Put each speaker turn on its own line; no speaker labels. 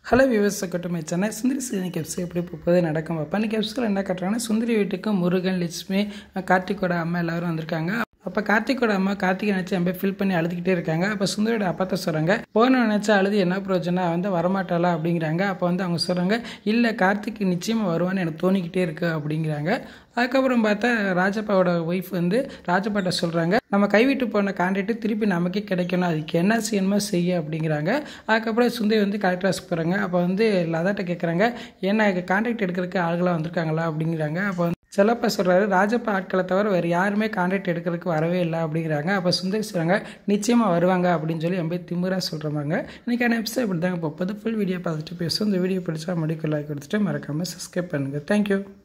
hello viewers கட்டுமை சென்னை சுந்தரி சீனி caps எப்படி போகுது நடக்கும் பார்ப்பேன் இந்த கேப்ஸில் என்ன கட்டுறாங்கன்னா சுந்தரி வீட்டுக்கு முருகன் லட்சுமி கார்த்திகோட அம்மா எல்லாரும் வந்திருக்காங்க அப்போ கார்த்திகோட அம்மா கார்த்திகை நினச்சி என் ஃபில் பண்ணி அழுதுகிட்டே இருக்காங்க அப்போ சுந்தரியோட அப்பாத்த சொல்கிறாங்க போன நினச்சா அழுது என்ன பிரயோஜனம் வந்து வரமாட்டாளா அப்படிங்கிறாங்க அப்போ வந்து அவங்க சொல்கிறாங்க இல்லை கார்த்திக் நிச்சயமாக வருவான்னு எனக்கு தோணிக்கிட்டே இருக்கு அப்படிங்கிறாங்க அதுக்கப்புறம் பார்த்தா ராஜப்பாவோட ஒய்ஃப் வந்து ராஜப்பாட்ட சொல்கிறாங்க நம்ம கைவிட்டு போன கான்ட்ராக்ட் திருப்பி நமக்கே கிடைக்கணும் அதுக்கு என்ன செய்யணுமோ செய்ய அப்படிங்கிறாங்க அதுக்கப்புறம் சுந்தரி வந்து கலெக்டர் ஆஃபீஸ் போகிறாங்க அப்போ வந்து லதாட்ட கேட்குறாங்க என்ன கான்ட்ராக்ட் எடுக்கிறதுக்கு ஆளுகளாக வந்திருக்காங்களா அப்படிங்கிறாங்க அப்போ வந்து செல்லப்பா சொல்கிறாரு ராஜப்பா ஆட்களை தவிர வேறு யாருமே கான்ட்ராக்ட் எடுக்கிறதுக்கு வரவே இல்லை அப்படிங்கிறாங்க அப்போ சுந்தரி சொல்கிறாங்க நிச்சயமாக வருவாங்க அப்படின்னு சொல்லி ரொம்ப திமுறா சொல்கிறாங்க இன்றைக்கான எபிசோட் இப்படி தாங்க போகுது ஃபுல் வீடியோ பார்த்துட்டு பேசும் இந்த வீடியோ பிடிச்சா மடிக்கு லைக் கொடுத்துட்டு மறக்காமல் சப்ஸ்கிரைப் பண்ணுங்கள் தேங்க்யூ